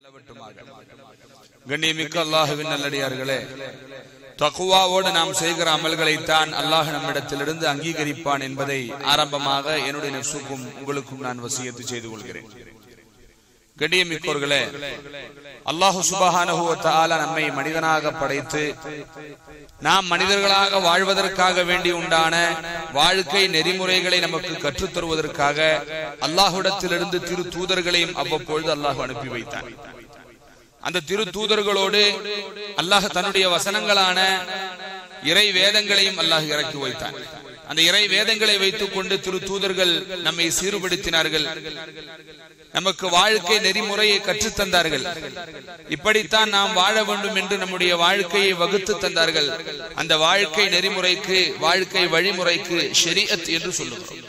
கண்ணியமிக்க அல்லாஹுவின் நல்லடியார்களே தக்குவாவோடு நாம் செய்கிற அமல்களைத்தான் அல்லாஹ் நம்மிடத்திலிருந்து அங்கீகரிப்பான் என்பதை ஆரம்பமாக என்னுடைய நெசுக்கும் உங்களுக்கும் நான் வசியத்து செய்து கொள்கிறேன் கண்ணியமிக்கோர்களே அல்லாஹு சுபஹானஹு தஆலா நம்மை மனிதனாக படைத்து நாம் மனிதர்களாக வாழ்வதற்காக வேண்டி உண்டான வாழ்க்கை நெறிமுறைகளை நமக்கு கற்றுத் தருவதற்காக அல்லாஹ்விடத்திலிருந்து திரு தூதர்களையும் அவ்வப்பொழுது அல்லாஹ் அனுப்பி வைத்தான் அந்த திரு தூதர்களோடு அல்லாஹ் தன்னுடைய வசனங்களான இறை வேதங்களையும் அல்லாஹ் இறக்கி வைத்தான் அந்த இறை வேதங்களை வைத்துக் கொண்டு திரு தூதர்கள் நம்மை சீர்படுத்தினார்கள் நமக்கு வாழ்க்கை நெறிமுறையை கற்றுத் தந்தார்கள் இப்படித்தான் நாம் வாழ வேண்டும் என்று நம்முடைய வாழ்க்கையை வகுத்து தந்தார்கள் அந்த வாழ்க்கை நெறிமுறைக்கு வாழ்க்கை வழிமுறைக்கு ஷெரியத் என்று சொல்லுகிறோம்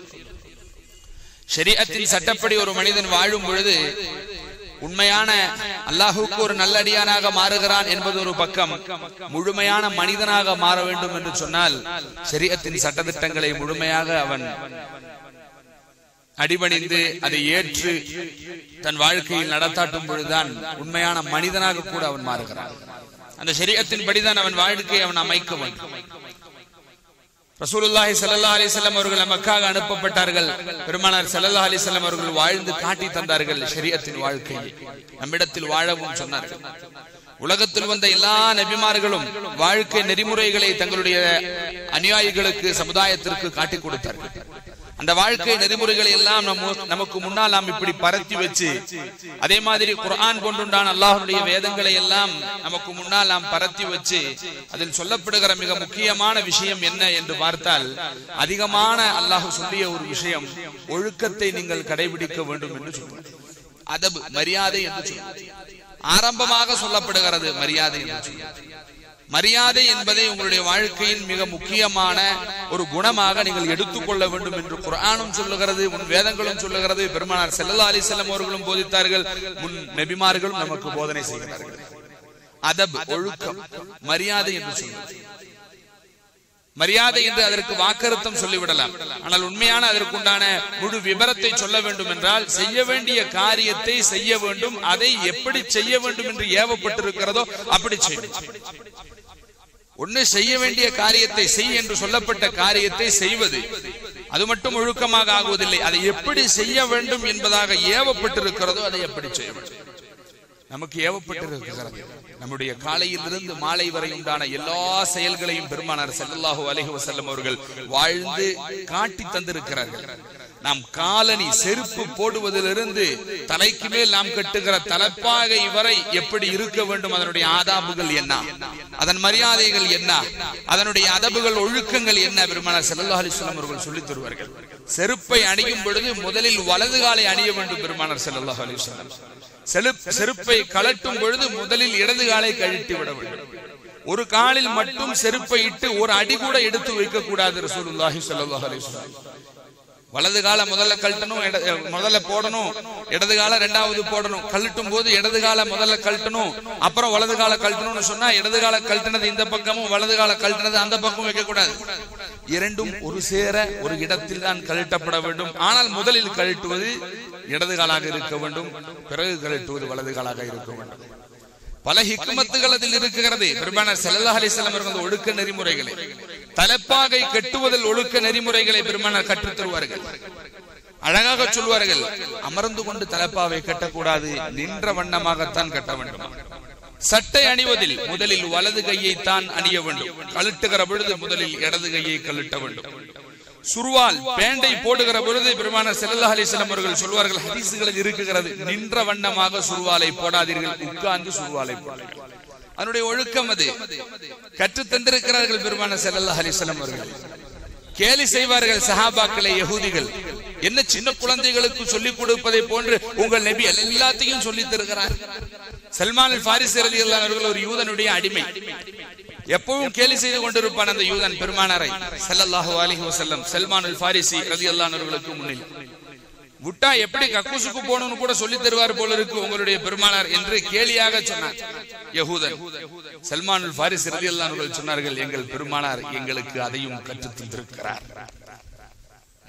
ஷெரியத்தின் சட்டப்படி ஒரு மனிதன் வாழும் பொழுது உண்மையான அல்லாஹுக்கு ஒரு நல்லடியானாக மாறுகிறான் என்பது ஒரு பக்கம் முழுமையான மனிதனாக மாற வேண்டும் என்று சொன்னால் ஷரியத்தின் சட்டத்திட்டங்களை முழுமையாக அவன் அடிபணிந்து அதை ஏற்று தன் வாழ்க்கையில் நடத்தாட்டும் பொழுதுதான் உண்மையான மனிதனாக கூட அவன் மாறுகிறான் அந்த சரியத்தின் படிதான் அவன் வாழ்க்கையை அவன் அமைக்க வேண்டும் ரசூலுல்லாஹி ஸல்லல்லாஹு அலைஹி வஸல்லம் அவர்கள் நமக்காக அனுப்பப்பட்டார்கள் பெருமானார் ஸல்லல்லாஹு அலைஹி வஸல்லம் அவர்கள் வாழ்ந்து காட்டி தந்தார்கள் ஷரியத்தின் வாழ்க்கையை நம்மிடத்தில் வாழவும் சொன்னார்கள் உலகத்தில் வந்த எல்லா நபிமார்களும் வாழ்க்கை நெறிமுறைகளை தங்களுடைய அநியாயிகளுக்கு சமுதாயத்திற்கு காட்டிக் கொடுத்தார்கள் அந்த வாழ்க்கை நெறிமுறைகளை எல்லாம் நம்ம- நமக்கு முன்னால் நாம் இப்படி பரத்தி வச்சு அதே மாதிரி குர்ஆன் கொண்டுண்டான அல்லாஹ்வுடைய வேதங்களை எல்லாம் நமக்கு முன்னால் நாம் பரத்தி வச்சு அதில் சொல்லப்படுகிற மிக முக்கியமான விஷயம் என்ன என்று பார்த்தால் அதிகமான அல்லாஹ் சொல்லிய ஒரு விஷயம் ஒழுக்கத்தை நீங்கள் கடைபிடிக்க வேண்டும் என்று சொல்றார் அதபு மரியாதை என்று சொல்றார் ஆரம்பமாக சொல்லப்படுகிறது மரியாதை என்று சொல்றார் மரியாதை என்பதை உங்களுடைய வாழ்க்கையின் மிக முக்கியமான ஒரு குணமாக நீங்கள் எடுத்துக்கொள்ள வேண்டும் என்று குர்ஆனும் சொல்லுகிறது முன் வேதங்களும் சொல்லுகிறது பெருமானார் ஸல்லல்லாஹு அலைஹி வஸல்லம் அவர்களும் போதித்தார்கள் முன் நபிமார்களும் நமக்கு போதனை செய்கிறார்கள் அதப் ஒழுக்கம் மரியாதை என்று சொல்லுவது மரியாதை என்று அதற்கு வாக்கருத்தம் சொல்லிவிடலாம் ஆனால் உண்மையான அதற்குண்டான முழு விபரத்தை சொல்ல வேண்டும் என்றால் செய்ய வேண்டிய காரியத்தை செய்ய வேண்டும் அதை எப்படி செய்ய வேண்டும் என்று ஏவப்பட்டிருக்கிறதோ அப்படி செய்யும் ஒண்ணு செய்ய வேண்டிய காரியத்தை செய் என்று சொல்லப்பட்ட காரியத்தை செய்வது அது மட்டும் ஒழுக்கமாக ஆகுவதில்லை அதை எப்படி செய்ய வேண்டும் என்பதாக ஏவப்பட்டிருக்கிறதோ அதை எப்படி செய்ய வேண்டும் நமக்கு ஏவப்பட்டிருக்கிறது நம்முடைய காலையிலிருந்து மாலை வரை உண்டான எல்லா செயல்களையும் பெருமானார் ஸல்லல்லாஹு அலைஹி வஸல்லம் அவர்கள் வாழ்ந்து காட்டி தந்திருக்கிறார்கள் நாம் காலணி செருப்பு போடுவதிலிருந்து தலைக்கு மேல் நாம் கட்டுகிற தலப்பாகை வரை எப்படி இருக்க வேண்டும் அதனுடைய ஆதாபுகள் என்ன அதன் மரியாதைகள் என்ன அதனுடைய அதபுகள் ஒழுக்கங்கள் என்ன பெருமானார் ஸல்லல்லாஹு அலைஹி வஸல்லம் அவர்கள் சொல்லித் தருவார்கள் செருப்பை அணியும் பொழுது முதலில் வலது காலை அணிய வேண்டும் பெருமானார் ஸல்லல்லாஹு அலைஹி வஸல்லம் செருப்- செருப்பை கலட்டும் பொழுது முதலில் இடது காலை கழட்டி விட வேண்டும் ஒரு காலில் மட்டும் செருப்பை இட்டு ஒரு அடி கூட எடுத்து வைக்க கூடாது ரசூலுல்லாஹி ஸல்லல்லாஹு அலைஹி வஸல்லம் வலது கால முதல்ல கழட்டணும் இட- அஹ் முதல்ல போடணும் இடது கால ரெண்டாவது போடணும் கழட்டும் போது இடது கால முதல்ல கழட்டணும் அப்புறம் வலது கால கழட்டணும்னு சொன்னா இடது கால கழட்டினது இந்த பக்கமும் வலது கால கழட்டினது அந்த பக்கமும் வைக்க கூடாது இரண்டும் ஒரு சேர ஒரு இடத்தில் தான் கழட்டப்பட வேண்டும் ஆனால் முதலில் கழட்டுவது இடது காலாக இருக்க வேண்டும் பிறகு கழட்டுவது வலது காலாக இருக்க வேண்டும் பல ஹிக்மத்துகள் அதில் இருக்கிறது பெருமானார் ஸல்லல்லாஹு அலைஹி வஸல்லம் அவர்கள் அந்த ஒழுக்க நெறிமுறைகளை தலப்பாகை கட்டுவதில் ஒழுக்க நெறிமுறைகளை பெருமானார் கற்றுத் தருவார்கள் அழகாக சொல்வார்கள் அமர்ந்து கொண்டு தலப்பாவை கட்டக்கூடாது நின்ற வண்ணமாகத்தான் கட்ட வேண்டும் சட்டை அணிவதில் முதலில் வலது கையை தான் அணிய வேண்டும் கழட்டுகிற பொழுது முதலில் இடது கையை கழட்ட வேண்டும் சுருவால் பேண்டை போடுகிற பொழுது பெருமான ஸல்லல்லாஹு அலைஹி வஸல்லம் அவர்கள் சொல்வார்கள் ஹதீசுகளில் இருக்குகிறது நின்ற வண்ணமாக சுருவாலை போடாதீர்கள் உட்கார்ந்து சுருவாலை போடுங்கள் அதனுடைய ஒழுக்கம் அது கற்றுத் தந்திருக்கிறார்கள் பெருமான ஸல்லல்லாஹு அலைஹி வஸல்லம் அவர்கள் கேலி செய்வார்கள் சஹாபாக்களை யகூதிகள் என்ன சின்ன குழந்தைகளுக்கு சொல்லிக் கொடுப்பதை போன்று உங்கள் நபி எல்லாத்தையும் சொல்லித் தருகிறார் சல்மான் அல் ஃபாரிஸ் ரலியல்லாஹு அவர்கள் ஒரு யூதனுடைய அடிமை எப்பவும் கேலி செய்து கொண்டிருப்பான் அந்த யூதன் பெருமானாரை ஸல்லல்லாஹு அலைஹி வஸல்லம் சல்மான் அல் ஃபாரிசி ரலியல்லாஹு அவர்களுக்கு முன்னில் விட்டா எப்படி கக்கூசுக்கு போகணும்னு கூட சொல்லி தருவார் போல இருக்கு உங்களுடைய பெருமானார் என்று கேலியாக சொன்னார் யகூதன் சல்மான் அல் ஃபாரிஸ் ரலியல்லாஹு அவர்கள் சொன்னார்கள் எங்கள் பெருமானார் எங்களுக்கு அதையும் கற்றுத் தந்திருக்கிறார்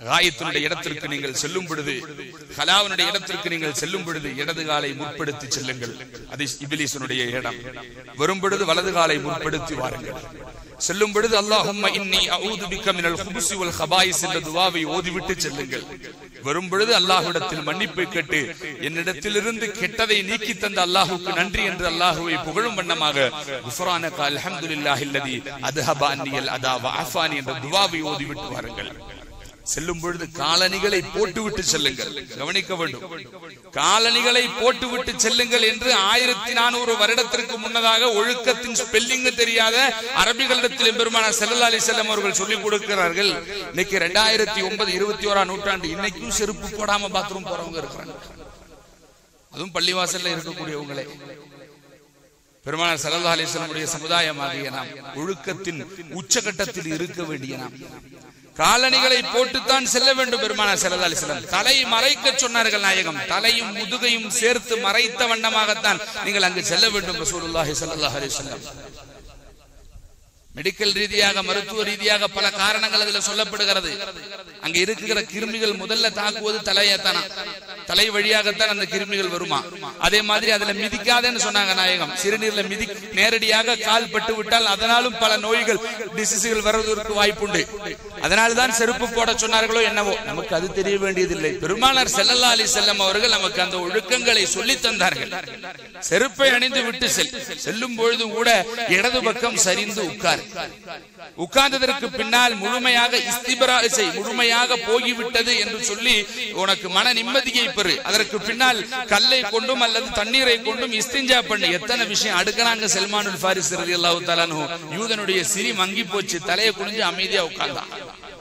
காயத்தினுடைய இடத்திற்கு நீங்கள் செல்லும் பொழுது கலாவினுடைய இடத்திற்கு நீங்கள் செல்லும் பொழுது இடது காலை முற்படுத்தி செல்லுங்கள் அது இபிலிசனுடைய இடம் வரும் பொழுது வலது காலை முற்படுத்தி வாருங்கள் செல்லும் பொழுது அல்லாஹும்ம இன்னி அஊது பிக்க மினல் குபுசி வல் கபாயிஸ் என்ற துவாவை ஓதிவிட்டு செல்லுங்கள் வரும் பொழுது அல்லாஹ்விடத்தில் மன்னிப்பை கேட்டு என்னிடத்திலிருந்து கெட்டதை நீக்கி தந்த அல்லாஹுக்கு நன்றி என்று அல்லாஹுவை புகழும் வண்ணமாக குஃபரானக அல்ஹம்துலில்லாஹி அல்லதி அதுஹப அன்னியல் அதா வஅஃபானி என்ற துவாவை ஓதிவிட்டு வாருங்கள் செல்லும் பொழுது காலணிகளை போட்டுவிட்டு செல்லுங்கள் கவனிக்க வேண்டும் காலணிகளை போட்டுவிட்டு செல்லுங்கள் என்று ஆயிரத்தி நானூறு வருடத்திற்கு முன்னதாக ஒழுக்கத்தின் ஸ்பெல்லிங் தெரியாத அரபிகளிடத்தில் பெருமான செல்லல்லா அலி செல்லம் அவர்கள் சொல்லிக் கொடுக்கிறார்கள் இன்னைக்கு ரெண்டாயிரத்தி ஒன்பது இருபத்தி ஓராம் நூற்றாண்டு இன்னைக்கும் செருப்பு போடாம பாத்ரூம் போறவங்க இருக்கிறாங்க அதுவும் பள்ளிவாசல்ல இருக்கக்கூடியவங்களே பெருமானார் சல்லா அலிஸ்லமுடைய சமுதாயமாகிய நாம் ஒழுக்கத்தின் உச்சகட்டத்தில் இருக்க வேண்டிய நாம் காலணிகளை போட்டுத்தான் செல்ல வேண்டும் பெருமானார் சல்லா அலிஸ்லம் தலை மறைக்க சொன்னார்கள் நாயகம் தலையும் முதுகையும் சேர்த்து மறைத்த வண்ணமாகத்தான் நீங்கள் அங்கு செல்ல வேண்டும் ரசூலுல்லாஹி ஸல்லல்லாஹு அலைஹி வஸல்லம் மெடிக்கல் ரீதியாக மருத்துவ ரீதியாக பல காரணங்கள் அதுல சொல்லப்படுகிறது அங்க இருக்கிற கிருமிகள் முதல்ல தாக்குவது தலையத்தானா தலை வழியாகத்தான் அந்த கிருமிகள் வருமா அதே மாதிரி அதுல மிதிக்காதேன்னு சொன்னாங்க நாயகம் சிறுநீர்ல மிதி நேரடியாக கால் பட்டு விட்டால் அதனாலும் பல நோய்கள் டிசீஸ்கள் வருவதற்கு வாய்ப்புண்டு அதனால்தான் செருப்பு போட சொன்னார்களோ என்னவோ நமக்கு அது தெரிய வேண்டியதில்லை பெருமானார் செல்லல்லா அலி செல்லம் அவர்கள் நமக்கு அந்த ஒழுக்கங்களை சொல்லி தந்தார்கள் செருப்பை அணிந்து விட்டு செல் செல்லும் பொழுது கூட இடது பக்கம் சரிந்து உட்கார் உட்கார்ந்ததற்கு பின்னால் முழுமையாக இஸ்திபரா செய் முழுமையாக போகிவிட்டது என்று சொல்லி உனக்கு மன நிம்மதியை பெறு அதற்கு பின்னால் கல்லை கொண்டும் அல்லது தண்ணீரை கொண்டும் இஸ்திஞ்சா பண்ணு எத்தனை விஷயம் அடுக்கிறாங்க செல்மானுல் ஃபாரிஸ் ரலியல்லாஹு தஆலா அன்ஹு யூதனுடைய சிரி மங்கி போச்சு தலையை குனிஞ்சு அமைதியா உட்கார்ந்தான்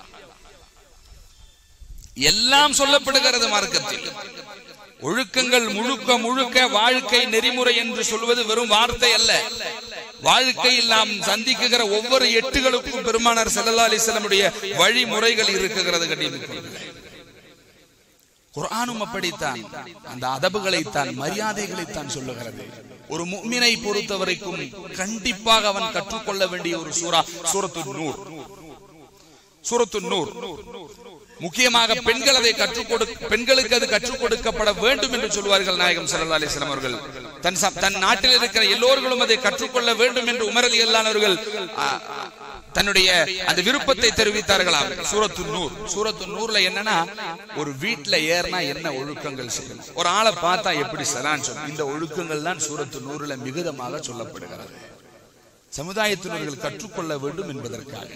எல்லாம் சொல்லப்படுகிறது மார்க்கத்தில் ஒழுக்கங்கள் முழுக்க முழுக்க வாழ்க்கை நெறிமுறை என்று சொல்வது வெறும் வார்த்தை அல்ல வாழ்க்கையில் நாம் சந்திக்குகிற ஒவ்வொரு எட்டுகளுக்கும் பெருமானார் ஸல்லல்லாஹு அலைஹி வஸல்லமுடைய வழிமுறைகள் இருக்குகிறது கண்டிப்பாக குர்ஆனும் அப்படித்தான் அந்த அதபுகளைத்தான் மரியாதைகளைத்தான் சொல்லுகிறது ஒரு முஃமினை பொறுத்த வரைக்கும் கண்டிப்பாக அவன் கற்றுக்கொள்ள வேண்டிய ஒரு சூரா சூரத்து நூர் சூரத்து நூர் முக்கியமாக பெண்கள் அதை கற்றுக் கொடு பெண்களுக்கு அது கற்றுக் கொடுக்கப்பட வேண்டும் என்று சொல்வார்கள் நாயகம் ஸல்லல்லாஹு அலைஹி வஸல்லம் அவர்கள் தன் ச- தன் நாட்டில் இருக்கிற எல்லோர்களும் அதை கற்றுக்கொள்ள வேண்டும் என்று உமர் அலி அவர்கள் ஆ, தன்னுடைய அந்த விருப்பத்தை தெரிவித்தார்களாம் சூரத்து நூர் சூரத்து நூர்ல என்னன்னா ஒரு வீட்டுல ஏறினா என்ன ஒழுக்கங்கள் செய்யணும் ஒரு ஆளை பார்த்தா எப்படி சலான் சொல்லணும் இந்த ஒழுக்கங்கள் தான் சூரத்து நூறுல மிகுதமாக சொல்லப்படுகிறது சமுதாயத்தினர்கள் கற்றுக்கொள்ள வேண்டும் என்பதற்காக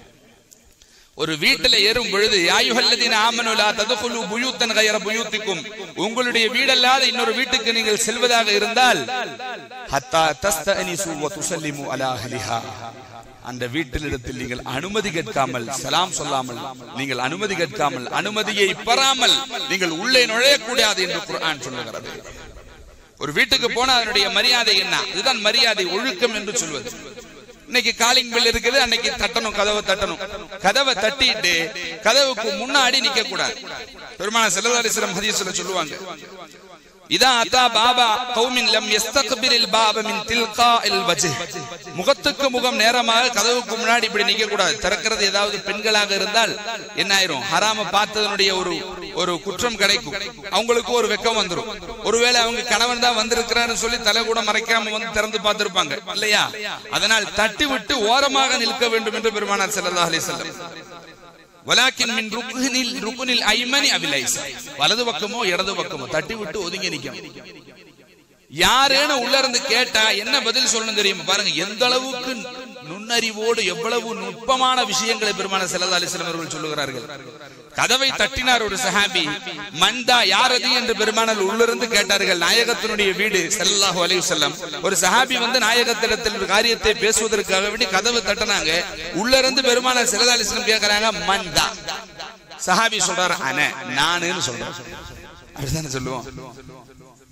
ஒரு வீட்டுல ஏறும் பொழுது யாயுஹல்லதீன ஆமனு லா ததுகுலு புயூத்தன் கயர புயூத்திக்கும் உங்களுடைய வீடல்லாத இன்னொரு வீட்டுக்கு நீங்கள் செல்வதாக இருந்தால் ஹத்தா தஸ்தனிசு வ துசல்லிமு அலா அஹ்லிஹா அந்த வீட்டிலிடத்தில் நீங்கள் அனுமதி கேட்காமல் சலாம் சொல்லாமல் நீங்கள் அனுமதி கேட்காமல் அனுமதியை பெறாமல் நீங்கள் உள்ளே நுழையக்கூடாது என்று குர்ஆன் சொல்லுகிறது ஒரு வீட்டுக்கு போனா அதனுடைய மரியாதை என்ன இதுதான் மரியாதை ஒழுக்கம் என்று சொல்வது இன்னைக்கு காலிங் பெல் இருக்குது அன்னைக்கு தட்டணும் கதவை தட்டணும் கதவை தட்டிட்டு கதவுக்கு முன்னாடி நிக்க கூடாது பெருமான செல்லதாரிசரம் ஹதீஸ்ல சொல்லுவாங்க இதா அத்தா பாபா கௌமின் லம் யஸ்தக்பிரில் பாப மின் தில்காஇல் வஜ் முகத்துக்கு முகம் நேரமாக கதவுக்கு முன்னாடி இப்படி நிக்க கூடாது திறக்கிறது ஏதாவது பெண்களாக இருந்தால் என்ன ஆயிரும் ஹராம பார்த்ததனுடைய ஒரு ஒரு குற்றம் கிடைக்கும் அவங்களுக்கு ஒரு வெக்கம் வந்துரும் ஒருவேளை அவங்க கணவன் தான் வந்திருக்கிறான்னு சொல்லி தலை கூட மறைக்காம வந்து திறந்து பார்த்திருப்பாங்க இல்லையா அதனால் தட்டி விட்டு ஓரமாக நிற்க வேண்டும் என்று பெருமானார் ஸல்லல்லாஹு அலைஹி வஸல்லம் வலாக்கின் மின் ருக்குனில் ருக்குனில் ஐமனி அபிலைஸ் வலது பக்கமோ இடது பக்கமோ தட்டி விட்டு ஒதுங்கி நிக்கணும் யாருன்னு உள்ள இருந்து கேட்டா என்ன பதில் சொல்லணும் தெரியுமா பாருங்க எந்த அளவுக்கு நுண்ணறிவோடு எவ்வளவு நுட்பமான விஷயங்களை பெருமான செல்லல்லா அலிஸ்லாம் அவர்கள் சொல்லுகிறார்கள் கதவை தட்டினார் ஒரு சஹாபி மந்தா யாரது என்று பெருமானால் உள்ளிருந்து கேட்டார்கள் நாயகத்தினுடைய வீடு ஸல்லல்லாஹு அலைஹி வஸல்லம் ஒரு சஹாபி வந்து நாயகத்திடத்தில் ஒரு காரியத்தை பேசுவதற்காக வேண்டி கதவை தட்டினாங்க உள்ள இருந்து பெருமானார் ஸல்லல்லாஹு அலைஹி வஸல்லம் கேக்குறாங்க மந்தா சஹாபி சொல்றாரு அன நானுன்னு சொல்றேன் அப்படிதானே சொல்லுவோம்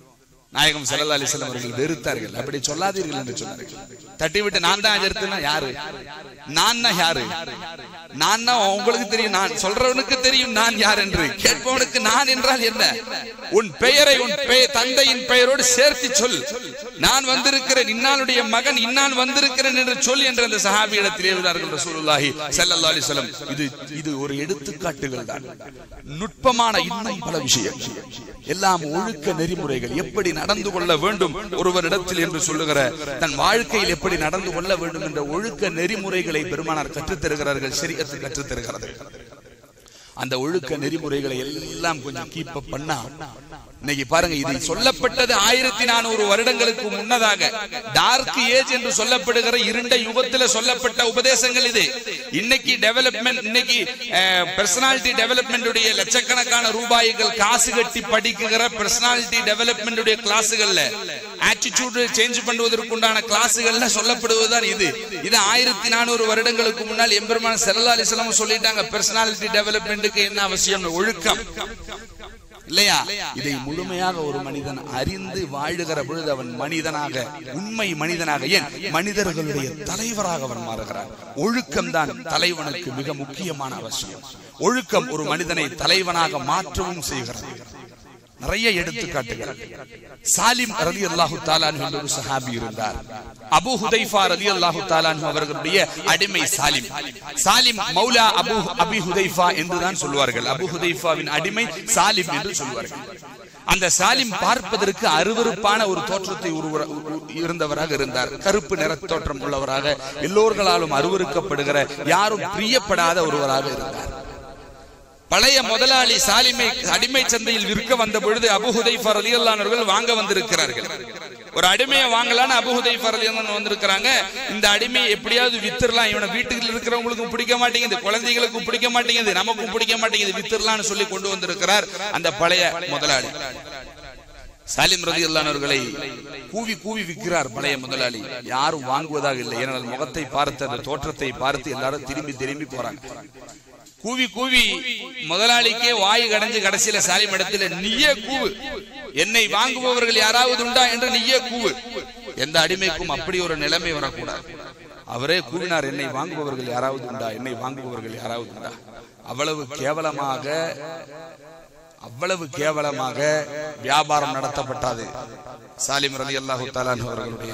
நாயகம் ஸல்லல்லாஹு அலைஹி வஸல்லம் அவர்கள் வெறுத்தார்கள் அப்படி சொல்லாதீர்கள் என்று சொன்னார்கள் தட்டி விட்டு நான் தான் எதிர்த்துனா யாரு நான் யாரு நான் உங்களுக்கு தெரியும் நான் சொல்றவனுக்கு தெரியும் நான் யார் என்று கேட்பவனுக்கு நான் என்றால் என்ன உன் பெயரை உன் பெயர் தந்தையின் பெயரோடு சேர்த்து சொல் நான் வந்திருக்கிறேன் இன்னாளுடைய மகன் இன்னான் வந்திருக்கிறேன் என்று சொல் என்று அந்த சஹாபியிடத்தில் எழுதார்கள் ரசூலுல்லாஹி ஸல்லல்லாஹு அலைஹி வஸல்லம் இது இது ஒரு எடுத்துக்காட்டுகள் தான் நுட்பமான இன்னும் பல விஷயங்கள் எல்லாம் ஒழுக்க நெறிமுறைகள் எப்படி நடந்து கொள்ள வேண்டும் ஒருவரிடத்தில் என்று சொல்லுகிற தன் வாழ்க்கையில் எப்படி நடந்து கொள்ள வேண்டும் என்ற ஒழுக்க நெறிமுறைகளை பெருமானார் கற்றுத் தருகிறார்கள் சரியத்து கற்றுத் தருகிறது அந்த ஒழுக்க நெறிமுறைகளை எல்லாம் கொஞ்சம் கீப்ப பண்ணா இன்னைக்கு பாருங்க இது சொல்லப்பட்டது ஆயிரத்தி நானூறு வருடங்களுக்கு முன்னதாக டார்க் ஏஜ் என்று சொல்லப்படுகிற இருண்ட யுகத்துல சொல்லப்பட்ட உபதேசங்கள் இது இன்னைக்கு டெவலப்மெண்ட் இன்னைக்கு பர்சனாலிட்டி டெவலப்மெண்ட் உடைய லட்சக்கணக்கான ரூபாய்கள் காசு கட்டி படிக்குகிற பர்சனாலிட்டி டெவலப்மெண்ட் உடைய கிளாஸுகள்ல ஆட்டிடியூட் சேஞ்ச் பண்ணுவதற்குண்டான கிளாஸுகள்ல சொல்லப்படுவதுதான் இது இது ஆயிரத்தி நானூறு வருடங்களுக்கு முன்னால் எம்பெருமான செல்லா அலிஸ்லாம் சொல்லிட்டாங்க பர்சனாலிட்டி டெவலப்மெண்ட்டுக்கு என்ன அவசியம் ஒழுக்கம் இல்லையா இதை முழுமையாக ஒரு மனிதன் அறிந்து வாழுகிற பொழுது அவன் மனிதனாக உண்மை மனிதனாக ஏன் மனிதர்களுடைய தலைவராக அவன் மாறுகிறான் ஒழுக்கம் தான் தலைவனுக்கு மிக முக்கியமான அவசியம் ஒழுக்கம் ஒரு மனிதனை தலைவனாக மாற்றவும் செய்கிறது நிறைய எடுத்துக்காட்டுகள் சாலிம் ரலி அல்லாஹு தாலான் என்ற ஒரு சஹாபி இருந்தார் அபு ஹுதைஃபா ரலி அல்லாஹு தாலான் அவர்களுடைய அடிமை சாலிம் சாலிம் மௌலா அபு அபி ஹுதைஃபா என்றுதான் சொல்வார்கள் அபு ஹுதைஃபாவின் அடிமை சாலிம் என்று சொல்வார்கள் அந்த சாலிம் பார்ப்பதற்கு அருவருப்பான ஒரு தோற்றத்தை உருவ இருந்தவராக இருந்தார் கருப்பு நிற தோற்றம் உள்ளவராக எல்லோர்களாலும் அருவருக்கப்படுகிற யாரும் பிரியப்படாத ஒருவராக இருந்தார் பழைய முதலாளி சாலிமை அடிமை சந்தையில் விற்க வந்த பொழுது அபுஹுதைஃபர் அலி அவர்கள் வாங்க வந்திருக்கிறார்கள் ஒரு அடிமையை வாங்கலான்னு அபுஹுதைஃபர் அலி வந்திருக்கிறாங்க இந்த அடிமையை எப்படியாவது வித்துடலாம் இவனை வீட்டுக்கு இருக்கிறவங்களுக்கும் பிடிக்க மாட்டேங்குது குழந்தைகளுக்கும் பிடிக்க மாட்டேங்குது நமக்கும் பிடிக்க மாட்டேங்குது வித்துடலாம்னு சொல்லி கொண்டு வந்திருக்கிறார் அந்த பழைய முதலாளி சாலிம் ரதி அல்லானவர்களை கூவி கூவி விற்கிறார் பழைய முதலாளி யாரும் வாங்குவதாக இல்லை ஏனால் முகத்தை பார்த்து அந்த தோற்றத்தை பார்த்து எல்லாரும் திரும்பி திரும்பி போறாங்க கூவி கூவி முதலாளிக்கே வாய் கடைஞ்சு கடைசியில சாலிம் இடத்துல நீயே கூவு என்னை வாங்குபவர்கள் யாராவது உண்டா என்று நீயே கூவு எந்த அடிமைக்கும் அப்படி ஒரு நிலைமை வரக்கூடாது அவரே கூவினார் என்னை வாங்குபவர்கள் யாராவது உண்டா என்னை வாங்குபவர்கள் யாராவது உண்டா அவ்வளவு கேவலமாக அவ்வளவு கேவலமாக வியாபாரம் நடத்தப்பட்டது சாலிம் ரலி அல்லாஹு தாலான் அவர்களுடைய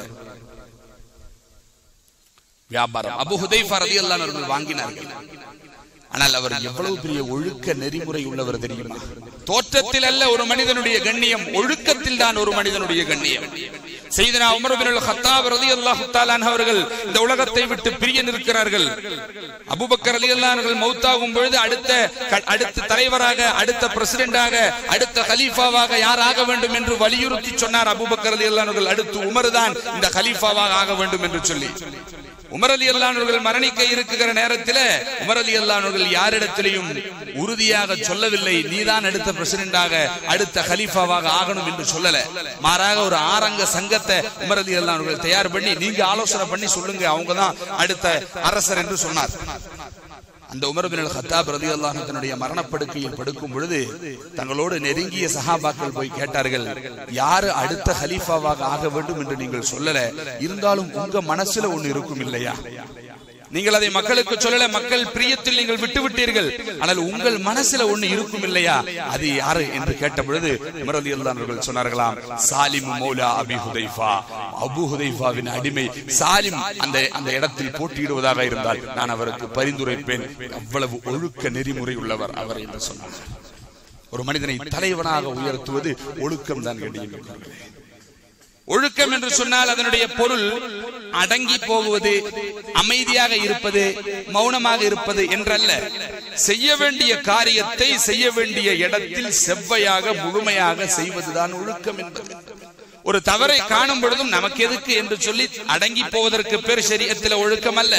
வியாபாரம் அபு ஹுதைஃபா ரலி அல்லாஹ் அவர்கள் வாங்கினார்கள் ஆனால் அவர் எவ்வளவு பெரிய ஒழுக்க நெறிமுறை உள்ளவர் தெரியுமா தோற்றத்தில் அல்ல ஒரு மனிதனுடைய கண்ணியம் ஒழுக்கத்தில் தான் ஒரு மனிதனுடைய கண்ணியம் செய்தனா உமர் பின் ஹத்தாப் ரலியல்லாஹு தஆலா அவர்கள் இந்த உலகத்தை விட்டு பிரிய நிற்கிறார்கள் அபூபக்கர் ரலியல்லாஹு அவர்கள் மௌத்தாகும் பொழுது அடுத்த அடுத்த தலைவராக அடுத்த பிரசிடென்டாக அடுத்த கலீஃபாவாக யார் ஆக வேண்டும் என்று வலியுறுத்தி சொன்னார் அபூபக்கர் ரலியல்லாஹு அவர்கள் அடுத்து உமர் தான் இந்த கலீஃபாவாக ஆக வேண்டும் என்று சொல்லி உமர் அலி அல்லானவர்கள் மரணிக்க இருக்கிற நேரத்தில் உமர் அலி அல்லானவர்கள் யாரிடத்திலையும் உறுதியாக சொல்லவில்லை நீதான் அடுத்த பிரசிடென்டாக அடுத்த ஹலீஃபாவாக ஆகணும் என்று சொல்லல மாறாக ஒரு ஆரங்க சங்கத்தை உமர் அலி அல்லானவர்கள் தயார் பண்ணி நீங்க ஆலோசனை பண்ணி சொல்லுங்க அவங்க தான் அடுத்த அரசர் என்று சொன்னார் அந்த உமர் பின் ஹத்தாப் ரதி அல்லாஹ் தன்னுடைய மரணப்படுக்கையில் படுக்கும் பொழுது தங்களோடு நெருங்கிய சஹாபாக்கள் போய் கேட்டார்கள் யாரு அடுத்த ஹலீஃபாவாக ஆக வேண்டும் என்று நீங்கள் சொல்லல இருந்தாலும் உங்க மனசுல ஒண்ணு இருக்கும் இல்லையா நீங்கள் அதை மக்களுக்கு சொல்லல மக்கள் பிரியத்தில் நீங்கள் விட்டு விட்டீர்கள் ஆனால் உங்கள் மனசுல ஒண்ணு இருக்கும் இல்லையா அது யாரு என்று கேட்ட பொழுது உமர் அவர்கள் சொன்னார்களாம் சாலிம் மௌலா அபி ஹுதைஃபா அபு ஹுதைஃபாவின் அடிமை சாலிம் அந்த அந்த இடத்தில் போட்டியிடுவதாக இருந்தால் நான் அவருக்கு பரிந்துரைப்பேன் அவ்வளவு ஒழுக்க நெறிமுறை உள்ளவர் அவர் என்று சொன்னார் ஒரு மனிதனை தலைவனாக உயர்த்துவது ஒழுக்கம் தான் கண்டிப்பாக ஒழுக்கம் என்று சொன்னால் அதனுடைய பொருள் அடங்கி போகுவது அமைதியாக இருப்பது மௌனமாக இருப்பது என்றல்ல செய்ய வேண்டிய காரியத்தை செய்ய வேண்டிய இடத்தில் செவ்வையாக முழுமையாக செய்வதுதான் ஒழுக்கம் என்பது ஒரு தவறை காணும் பொழுதும் நமக்கு எதுக்கு என்று சொல்லி அடங்கி போவதற்கு பேர் சரியத்தில் ஒழுக்கம் அல்ல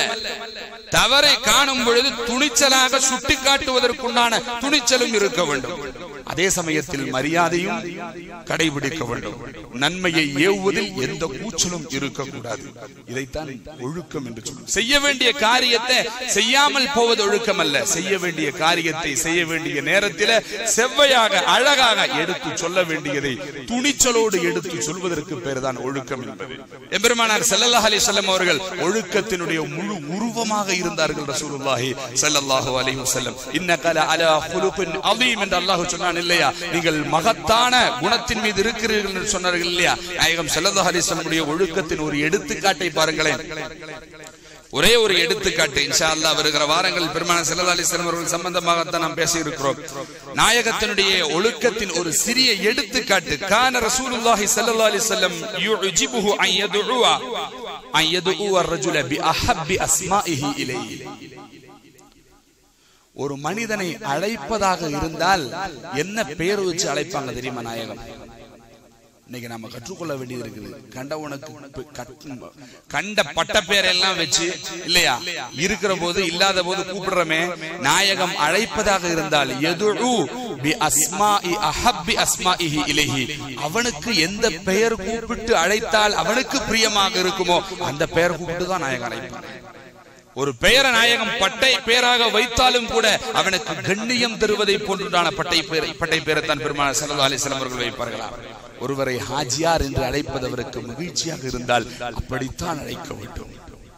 தவறை காணும் பொழுது துணிச்சலாக சுட்டி காட்டுவதற்குண்டான துணிச்சலும் இருக்க வேண்டும் அதே சமயத்தில் மரியாதையும் கடைபிடிக்க வேண்டும் நன்மையை ஏவுவதில் எந்த கூச்சலும் இருக்கக்கூடாது இதைத்தான் ஒழுக்கம் என்று சொல்லும் செய்ய வேண்டிய காரியத்தை செய்யாமல் போவது ஒழுக்கம் அல்ல செய்ய வேண்டிய காரியத்தை செய்ய வேண்டிய நேரத்தில் செவ்வையாக அழகாக எடுத்து சொல்ல வேண்டியதை துணிச்சலோடு எடுத்து சொல்வதற்கு பேர் தான் ஒழுக்கம் என்பது எம்பெருமானார் ஸல்லல்லாஹு அலைஹி வஸல்லம் அவர்கள் ஒழுக்கத்தினுடைய முழு உருவமாக இருந்தார்கள் ரசூலுல்லாஹி ஸல்லல்லாஹு அலைஹி வஸல்லம் இன்னக லஅலா குலுகின் அதீம் என்று அல்லாஹ் சொன்னான் இல்லையா நீங்கள் மகத்தான குணத்தின் மீது இருக்கிறீர்கள் என்று சொன்னார்கள் இல்லையா நாயகம் ஸல்லல்லாஹு அலைஹி வஸல்லமுடைய ஒழுக்கத்தின் ஒரு எடுத்துக்காட்டை பாருங்களேன் ஒரே ஒரு எடுத்துக்காட்டு இன்ஷா அல்லாஹ் வருகிற வாரங்கள் பெருமான ஸல்லல்லாஹு அலைஹி வஸல்லம் அவர்கள் சம்பந்தமாகத்தான் நாம் பேசி இருக்கிறோம் நாயகத்தினுடைய ஒழுக்கத்தின் ஒரு சிறிய எடுத்துக்காட்டு கான ரசூலுல்லாஹி ஸல்லல்லாஹு அலைஹி வஸல்லம் யுஜிபுஹு அன் யதுஉ அன் யதுஉ الرجل بأحب أسمائه إليه ஒரு மனிதனை அழைப்பதாக இருந்தால் என்ன பெயர் வச்சு அழைப்பாங்க தெரியுமா நாயகம் இன்னைக்கு நம்ம கற்றுக்கொள்ள வேண்டியது இருக்குது கண்டவனுக்கு ப- கட்- கண்ட பட்ட பேரெல்லாம் வச்சு இல்லையா இருக்கிற போது இல்லாத போது கூப்பிடுறமே நாயகம் அழைப்பதாக இருந்தால் எதுஉ பி அஸ்மாஇ அஹப்பி அஸ்மாஇஹி இலைஹி அவனுக்கு எந்த பெயர் கூப்பிட்டு அழைத்தால் அவனுக்கு பிரியமாக இருக்குமோ அந்த பெயர் கூப்பிட்டு தான் நாயகம் அழைப்பான் ஒரு பெயர நாயகம் பட்டை பேராக வைத்தாலும் கூட அவனுக்கு கண்ணியம் தருவதை போன்றுதான பட்டை பேரை பட்டை பேரைத்தான் பெருமான சல்லா அலிஸ்லாம் அவர்கள் வைப்பார்களா ஒருவரை ஹாஜியார் என்று அழைப்பது அவருக்கு மகிழ்ச்சியாக இருந்தால் அப்படித்தான் அழைக்க வேண்டும்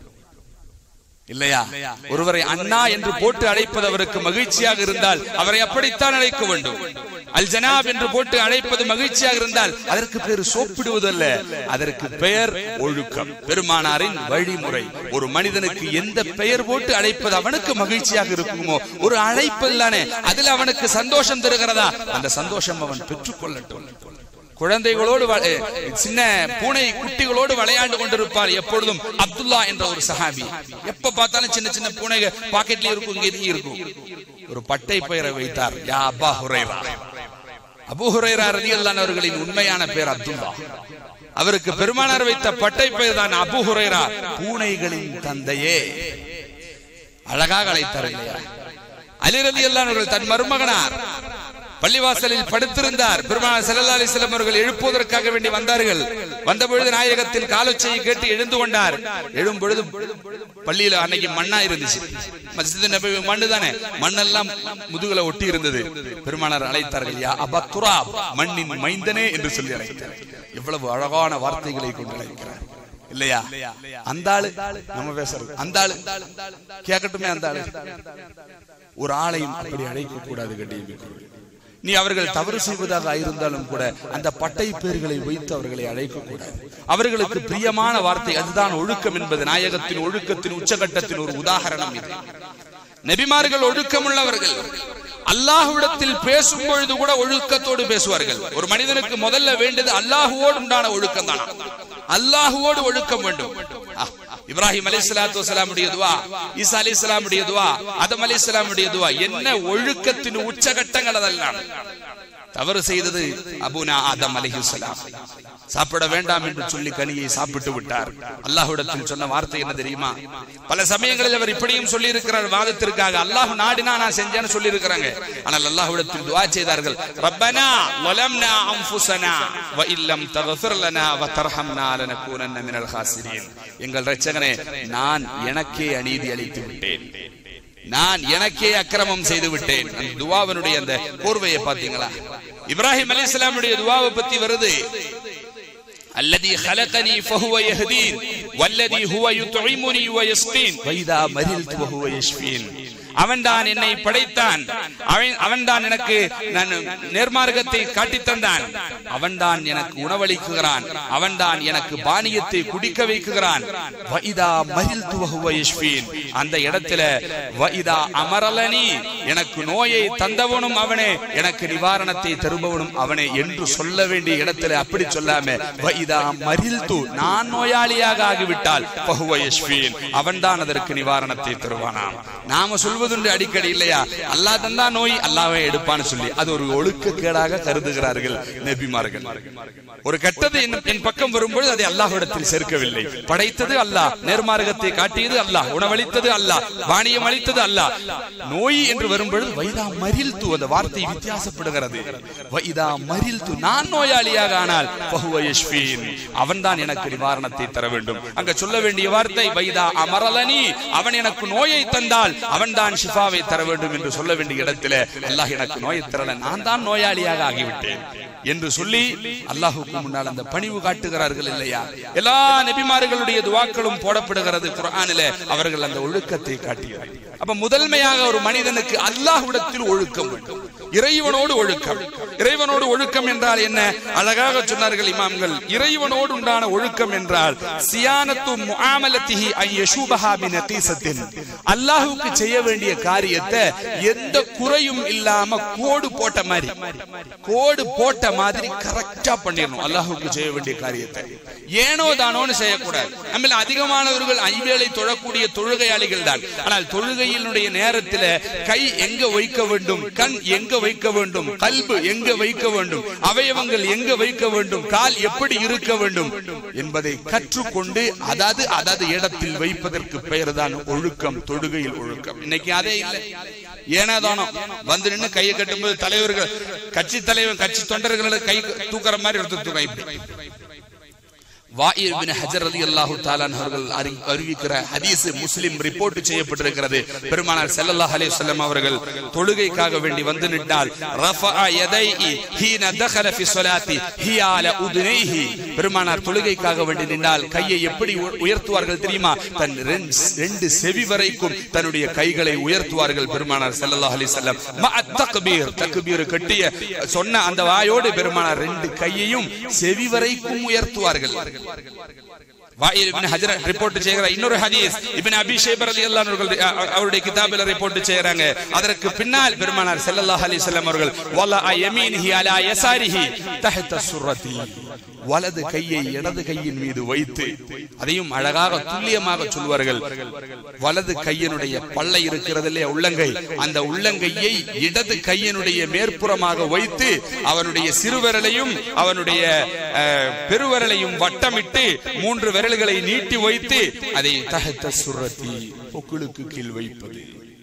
இல்லையா ஒருவரை அண்ணா என்று போட்டு அழைப்பது அவருக்கு மகிழ்ச்சியாக இருந்தால் அவரை அப்படித்தான் அழைக்க வேண்டும் அல் ஜனாப் என்று போட்டு அழைப்பது மகிழ்ச்சியாக இருந்தால் அதற்கு பேர் சோப்பிடுவதல்ல அதற்கு பெயர் ஒழுக்கம் பெருமானாரின் வழிமுறை ஒரு மனிதனுக்கு எந்த பெயர் போட்டு அழைப்பது அவனுக்கு மகிழ்ச்சியாக இருக்குமோ ஒரு அழைப்பு தானே அதில் அவனுக்கு சந்தோஷம் தருகிறதா அந்த சந்தோஷம் அவன் பெற்றுக்கொள்ளட்டும் குழந்தைகளோடு வ- அஹ் சின்ன பூனை குட்டிகளோடு விளையாண்டு கொண்டிருப்பார் எப்பொழுதும் அப்துல்லா என்ற ஒரு சஹாபி எப்ப பார்த்தாலும் சின்ன சின்ன பூனைக பாக்கெட்ல இருக்கும் இங்க இங்க இருக்கும் ஒரு பட்டை பெயரை வைத்தார் யா அப்பா ஹுரைரா அபூ ஹுரைரா ரலியல்லாஹு அவர்களின் உண்மையான பெயர் அப்துல்லா அவருக்கு பெருமானார் வைத்த பட்டை பெயர் தான் அபூ ஹுரைரா பூனைகளின் தந்தையே அழகாக அழைத்தார் இல்லையா அலி ரலியல்லாஹு அவர்கள் தன் மருமகனார் பள்ளிவாசலில் படுத்திருந்தார் பெருமாள் ஸல்லல்லாஹு அலைஹி வஸல்லம் அவர்கள் எழுப்புவதற்காக வேண்டி வந்தார்கள் வந்த பொழுது நாயகத்தின் காலொச்சையை கேட்டு எழுந்து கொண்டார் எழும் பொழுது பள்ளியில அன்னைக்கு மண்ணா இருந்துச்சு மஸ்ஜித் நபவி மண்ணு தானே மண்ணெல்லாம் முதுகுல ஒட்டி இருந்தது பெருமானார் அழைத்தார்கள் யா அபத்துரா மண்ணின் மைந்தனே என்று சொல்லி அழைத்தார் எவ்வளவு அழகான வார்த்தைகளை கொண்டு அழைக்கிறார் இல்லையா அந்த ஆளு நம்ம பேசுறது அந்த ஆளு கேட்கட்டுமே அந்த ஆளு ஒரு ஆளையும் அப்படி அழைக்க கூடாது கண்டிப்பாக நீ அவர்கள் தவறு செய்வதாக இருந்தாலும் கூட அந்த பட்டை பேர்களை வைத்து அவர்களை அழைக்க கூடாது அவர்களுக்கு பிரியமான வார்த்தை அதுதான் ஒழுக்கம் என்பது நாயகத்தின் ஒழுக்கத்தின் உச்சகட்டத்தின் ஒரு உதாரணம் இது நபிமார்கள் ஒழுக்கமுள்ளவர்கள் அல்லாஹ்விடத்தில் பேசும் பொழுது கூட ஒழுக்கத்தோடு பேசுவார்கள் ஒரு மனிதனுக்கு முதல்ல வேண்டியது அல்லாஹுவோடு உண்டான ஒழுக்கம் தான் அல்லாஹுவோடு ஒழுக்கம் வேண்டும் ஆ, இப்ராஹிம் அலி சலாத்து வசலாமுடைய துவா ஈசா அலி இஸ்லாமுடைய துவா அதம் அலி இஸ்லாமுடைய துவா என்ன ஒழுக்கத்தின் உச்சகட்டங்கள் அதெல்லாம் தவறு செய்தது அபுனா ஆதம் அலிஹிஸ்லாம் சாப்பிட வேண்டாம் என்று சொல்லி கனியை சாப்பிட்டு விட்டார் அல்லாஹ்விடத்தில் சொன்ன வார்த்தை என்ன தெரியுமா பல சமயங்களில் அவர் இப்படியும் சொல்லி இருக்கிறார் வாதத்திற்காக அல்லாஹ் நாடினா நான் செஞ்சேன்னு சொல்லி இருக்கிறாங்க ஆனால் அல்லாஹ்விடத்தில் துஆ செய்தார்கள் ரப்பனா வலம்னா அன்ஃபுஸனா வ இல்லம் தக்ஃபிர் லனா வ தர்ஹம்னா லனகூனன்ன மினல் ஹாசிரீன் எங்கள் இரட்சகனே நான் எனக்கே அநீதி அளித்து விட்டேன் நான் எனக்கே அக்கிரமம் செய்து விட்டேன் அந்த துவாவினுடைய அந்த கோர்வையை பாத்தீங்களா இப்ராஹிம் அலைஹிஸ்ஸலாமுடைய துவாவை பத்தி வருது الذي خلقني فهو يهدين والذي هو يطعمني ويسقين واذا مرضت وهو يشفين அவன்தான் என்னை படைத்தான் அவன் அவன்தான் எனக்கு நான் நேர்மார்க்கத்தை காட்டித் தந்தான் அவன்தான் எனக்கு உணவளிக்குகிறான் அவன்தான் எனக்கு பானியத்தை குடிக்க வைக்குகிறான் வைதா மரில்து வஹுவ யஷ்ஃபீன் அந்த இடத்துல வைதா அமரலனி எனக்கு நோயை தந்தவனும் அவனே எனக்கு நிவாரணத்தை தருபவனும் அவனே என்று சொல்ல வேண்டிய இடத்துல அப்படி சொல்லாம வைதா மரில்து நான் நோயாளியாக ஆகிவிட்டால் பஹுவ யஷ்ஃபீன் அவன்தான் அதற்கு நிவாரணத்தை தருவானாம் நாம சொல்வது சொல்வதுண்டு அடிக்கடி இல்லையா அல்லாஹ் தந்தா நோய் அல்லாவே எடுப்பான்னு சொல்லி அது ஒரு ஒழுக்கக்கேடாக கருதுகிறார்கள் நபிமார்கள் ஒரு கெட்டது என் என் பக்கம் வரும்பொழுது அதை அல்லாஹ்விடத்தில் சேர்க்கவில்லை படைத்தது அல்லாஹ் நேர்மார்க்கத்தை காட்டியது அல்லாஹ் உணவளித்தது அல்லாஹ் வாணியம் அளித்தது அல்லாஹ் நோய் என்று வரும்பொழுது வைதா மரில் து அந்த வார்த்தை வித்தியாசப்படுகிறது வைதா மரில் து நான் நோயாளியாக ஆனால் பஹுவ யஷ்ஃபீன் அவன்தான் எனக்கு நிவாரணத்தை தர வேண்டும் அங்க சொல்ல வேண்டிய வார்த்தை வைதா அமரலனி அவன் எனக்கு நோயை தந்தால் அவன்தான் ஷிஃபாவை தர வேண்டும் என்று சொல்ல வேண்டிய இடத்துல அல்லாஹ் எனக்கு நோயை தரல நான் தான் நோயாளியாக ஆகிவிட்டேன் என்று சொல்லி அல்லாஹுக்கு முன்னால் அந்த பணிவு காட்டுகிறார்கள் இல்லையா எல்லா நபிமார்களுடைய துவாக்களும் போடப்படுகிறது குர்ஆனிலே அவர்கள் அந்த ஒழுக்கத்தை காட்டியது அப்ப முதன்மையாக ஒரு மனிதனுக்கு அல்லாஹ்விடத்தில் ஒழுக்கம் வேண்டும் இறைவனோடு ஒழுக்கம் இறைவனோடு ஒழுக்கம் என்றால் என்ன அழகாக சொன்னார்கள் இமாம்கள் இறைவனோடு உண்டான ஒழுக்கம் என்றால் சியானத்து முஆமலத்திஹி ஐ யஷூபஹா மின் நகீசத்தின் அல்லாஹ்வுக்கு செய்ய வேண்டிய காரியத்தை எந்த குறையும் இல்லாம கோடு போட்ட மாதிரி கோடு போட்ட மாதிரி கரெக்டா பண்ணிடணும் அல்லாஹ்வுக்கு செய்ய வேண்டிய காரியத்தை ஏனோ தானோன்னு செய்யக்கூடாது நம்ம அதிகமானவர்கள் ஐவேளை தொழக்கூடிய தொழுகையாளிகள் தான் ஆனால் தொழுகையினுடைய நேரத்தில் கை எங்க வைக்க வேண்டும் கண் எங்க வைக்க வேண்டும் கல்பு எங்க வைக்க வேண்டும் அவயவங்கள் எங்க வைக்க வேண்டும் கால் எப்படி இருக்க வேண்டும் என்பதை கற்றுக்கொண்டு அதாவது அதாவது இடத்தில் வைப்பதற்கு பெயர் தான் ஒழுக்கம் தொழுகையில் ஒழுக்கம் இன்னைக்கு அதே இல்லை ஏனாதானோ வந்து நின்று கையை கட்டும்போது தலைவர்கள் கட்சி தலைவர் கட்சி தொண்டர்களுக்கு கை தூக்குற மாதிரி எடுத்து தூக்கம் இப்படி வாயிர் பின் ஹஜர் ரலியல்லாஹு தஆலா அவர்கள் அறி- அறிவிக்கிற ஹதீஸ் முஸ்லிம் ரிப்போர்ட் செய்யப்பட்டிருக்கிறது பெருமானார் ஸல்லல்லாஹு அலைஹி வஸல்லம் அவர்கள் தொழுகைக்காக வேண்டி வந்து நின்றால் ரஃபஅ யதைஹி ஹீன தഖல ஃபி ஸலாத்தி ஹியால உதுனைஹி பெருமானார் தொழுகைக்காக வேண்டி நின்றால் கையை எப்படி உ- உயர்த்துவார்கள் தெரியுமா தன் ரெண்டு ரெண்டு செவி வரைக்கும் தன்னுடைய கைகளை உயர்த்துவார்கள் பெருமானார் ஸல்லல்லாஹு அலைஹி வஸல்லம் மஅ தக்பீர் தக்பீர் கட்டிய சொன்ன அந்த வாயோடு பெருமானார் ரெண்டு கையையும் செவி வரைக்கும் உயர்த்துவார்கள் வாயில் இப்னு ஹஜர் ரிப்போர்ட் செய்கிற இன்னொரு ஹதீஸ் இப்னு அபி ஷைப ரலியல்லாஹு அன்ஹு அவர்கள் அ- அவருடைய கிதாபில் ரிப்போர்ட் செய்றாங்க அதற்கு பின்னால் பெருமானார் ஸல்லல்லாஹு அலைஹி வஸல்லம் அவர்கள் வலா யமீனிஹி அலா யசாரிஹி தஹத சுர்ரதி வலது கையை இடது கையின் மீது வைத்து அதையும் அழகாக துல்லியமாக சொல்வார்கள் வலது கையினுடைய பல்லை இருக்கிறது இல்லையா உள்ளங்கை அந்த உள்ளங்கையை இடது கையினுடைய மேற்புறமாக வைத்து அவனுடைய சிறுவிரலையும் அவனுடைய அஹ், பெருவிரலையும் வட்டமிட்டு மூன்று விரல்களை நீட்டி வைத்து அதை தகத்த சுரத்தி பொக்குளுக்கு கீழ் வைப்பது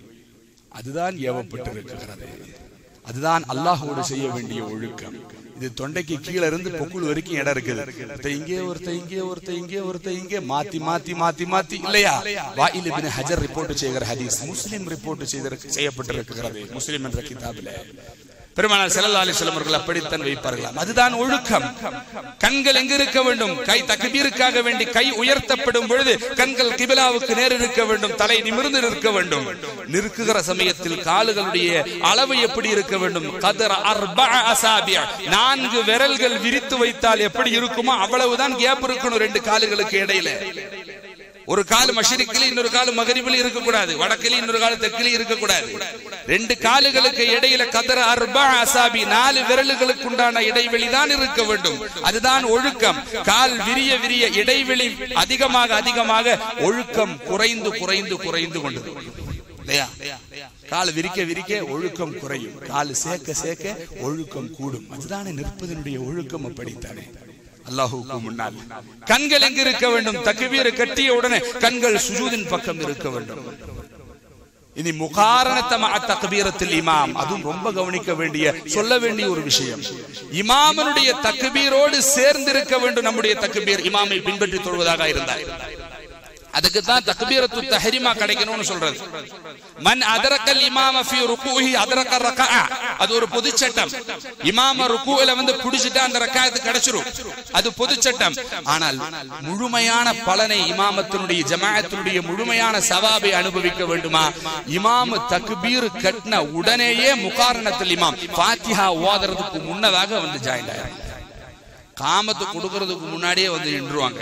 அதுதான் ஏவப்பட்டிருக்கிறது அதுதான் அல்லாஹோடு செய்ய வேண்டிய ஒழுக்கம் இது தொண்டைக்கு கீழே இருந்து பொக்குள் வரைக்கும் இடம் இருக்குது ஒருத்தன் இங்கே ஒருத்தன் இங்கே ஒருத்தன் இங்கே ஒருத்தன் இங்கே மாத்தி மாத்தி மாத்தி மாத்தி இல்லையா வாயில் இப்னு ஹஜர் ரிப்போர்ட் செய்கிற ஹதீஸ் முஸ்லிம் ரிப்போர்ட் செய்த செய்யப்பட்டிருக்கிறது முஸ்லிம் என்ற கிதாபில் பெருமானார் ஸல்லல்லாஹு அலைஹி வஸல்லம் அவர்கள் அப்படித்தான் வைப்பார்களாம் அதுதான் ஒழுக்கம் கண்கள் எங்க இருக்க வேண்டும் கை தக்பீருக்காக வேண்டி கை உயர்த்தப்படும் பொழுது கண்கள் கிபிலாவுக்கு நேர் இருக்க வேண்டும் தலை நிமிர்ந்து நிற்க வேண்டும் நிற்குகிற சமயத்தில் கால்களுடைய அளவு எப்படி இருக்க வேண்டும் கதர அர்பஅ அசாபிஅ நான்கு விரல்கள் விரித்து வைத்தால் எப்படி இருக்குமோ அவ்வளவுதான் கேப் இருக்கணும் ரெண்டு கால்களுக்கு இடையில ஒரு கால் மஷரிக்கில இன்னொரு கால் மகரிபில் இருக்கக்கூடாது வடக்கில இன்னொரு கால் தெற்கில இருக்கக்கூடாது ரெண்டு காலுகளுக்கு இடையில கதற அர்பா அசாபி நாலு விரல்களுக்கு உண்டான இடைவெளி தான் இருக்க வேண்டும் அதுதான் ஒழுக்கம் கால் விரிய விரிய இடைவெளி அதிகமாக அதிகமாக ஒழுக்கம் குறைந்து குறைந்து குறைந்து கொண்டது இல்லையா கால் விரிக்க விரிக்க ஒழுக்கம் குறையும் கால் சேர்க்க சேர்க்க ஒழுக்கம் கூடும் அதுதானே நிற்பதனுடைய ஒழுக்கம் அப்படித்தானே அல்லாஹுக்கு முன்னால் கண்கள் எங்க இருக்க வேண்டும் தக்பீர் கட்டிய உடனே கண்கள் சுஜூதின் பக்கம் இருக்க வேண்டும் இனி முகாரணத்தம தக்பீரத்தில் இமாம் அதுவும் ரொம்ப கவனிக்க வேண்டிய சொல்ல வேண்டிய ஒரு விஷயம் இமாமனுடைய தக்பீரோடு சேர்ந்திருக்க வேண்டும் நம்முடைய தக்பீர் இமாமை பின்பற்றி தொழுவதாக இருந்தார் அதுக்கு தான் தக்பீரத்து தஹரிமா கிடைக்கணும்னு சொல்றது மன் அதரக்கல் இமாம ஃபி ருக்குஹி அதரக்க ரக்அ அது ஒரு பொது சட்டம் இமாம ருக்குல வந்து புடிச்சிட்டா அந்த ரக்காயத்து கிடைச்சிரும் அது பொது சட்டம் ஆனால் முழுமையான பலனை இமாமத்தினுடைய ஜமாஅத்தினுடைய முழுமையான சவாபை அனுபவிக்க வேண்டுமா இமாம் தக்பீர் கட்டின உடனேயே முகாரணத்தில் இமாம் ஃபாத்திஹா ஓதுறதுக்கு முன்னதாக வந்து ஜாயின் ஆயிரும் காமத்து கொடுக்கறதுக்கு முன்னாடியே வந்து நின்றுவாங்க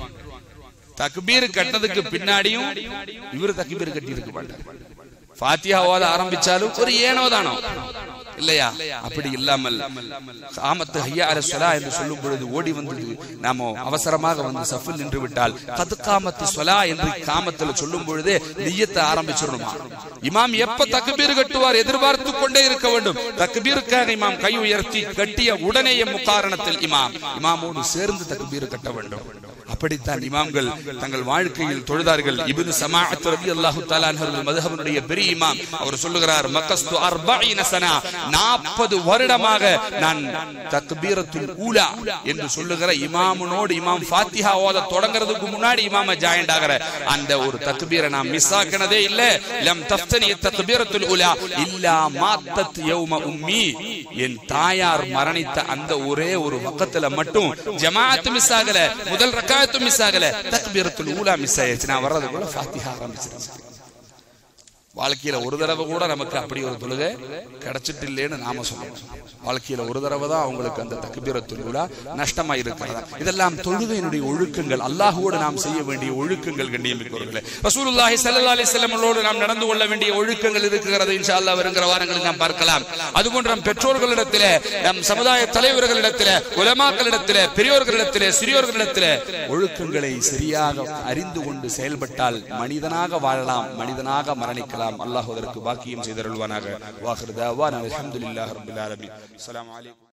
தக்பீர் கட்டதுக்கு பின்னாடியும் இவர் தக்பீர் கட்டி இருக்க மாட்டார் ஃபாத்தியா ஓத ஆரம்பிச்சாலும் ஒரு ஏனோ தானோ இல்லையா அப்படி இல்லாமல் காமத்து ஹையா அல சொலா என்று சொல்லும் பொழுது ஓடி வந்தது நாம அவசரமாக வந்து சஃபில் நின்று விட்டால் கது காமத்து சொலா என்று காமத்தில் சொல்லும் பொழுதே நிய்யத்தை ஆரம்பிச்சிடணுமா இமாம் எப்ப தக்பீர் கட்டுவார் எதிர்பார்த்து கொண்டே இருக்க வேண்டும் தக்பீருக்காக இமாம் கை உயர்த்தி கட்டிய உடனேயே முக்காரணத்தில் இமாம் இமாமோடு சேர்ந்து தக்பீர் கட்ட வேண்டும் அப்படித்தான் இமாம்கள் தங்கள் வாழ்க்கையில் தொழுதார்கள் இப்னு சமாஅத் ரலியல்லாஹு தஆலா அன்ஹு மذهبனுடைய பெரிய இமாம் அவர் சொல்லுகிறார் மக்கஸ்து 40 சனா 40 வருடமாக நான் தக்பீரத்துல் ஊலா என்று சொல்லுகிற இமாமுனோடு இமாம் ஃபாத்திஹா ஓத தொடங்குறதுக்கு முன்னாடி இமாம ஜாயிண்ட் ஆகிற அந்த ஒரு தக்பீரை நான் மிஸ் ஆக்கினதே இல்ல லம் தஃப்தனி தக்பீரத்துல் ஊலா இல்லா மாத்தத் யௌம உம்மி என் தாயார் மரணித்த அந்த ஒரே ஒரு பக்கத்துல மட்டும் ஜமாஅத் மிஸ் ஆகல முதல் ரக்காயத்தும் மிஸ் ஆகல தக்பீரத்துல் ஊலா மிஸ் ஆயிடுச்சு நான் வர்றதுக்குள்ள ஃபாத்திஹா ஆரம்பிச்சிருச்சு வாழ்க்கையில ஒரு தடவை கூட நமக்கு அப்படி ஒரு தொழுகை கிடைச்சிட்டு இல்லைன்னு நாம சொல்லணும் வாழ்க்கையில ஒரு தடவை தான் அவங்களுக்கு அந்த தக்பீரத்துல் ஊலா நஷ்டமா இருக்கிறதா இதெல்லாம் தொழுகையினுடைய ஒழுக்கங்கள் அல்லாஹ்வோடு நாம் செய்ய வேண்டிய ஒழுக்கங்கள் கண்ணியமிக்கவர்களே ரசூலுல்லாஹி ஸல்லல்லாஹு அலைஹி வஸல்லமோடு நாம் நடந்து கொள்ள வேண்டிய ஒழுக்கங்கள் இருக்கிறது இன்ஷா அல்லாஹ் வருகிற வாரங்களில் நாம் பார்க்கலாம் அதுபோன்று நம் பெற்றோர்களிடத்திலே நம் சமுதாய தலைவர்களிடத்திலே உலமாக்களிடத்திலே பெரியோர்களிடத்திலே சிறியோர்களிடத்திலே ஒழுக்கங்களை சரியாக அறிந்து கொண்டு செயல்பட்டால் மனிதனாக வாழலாம் மனிதனாக மரணிக்கலாம் அல்லாஹ் அதற்கு பாக்கியம் செய்தருள்வானாக வாஹிர் தாவான் அல்ஹம்துலில்லாஹி ரப்பில் ஆலமீன் அஸ்ஸலாமு அலைக்கும்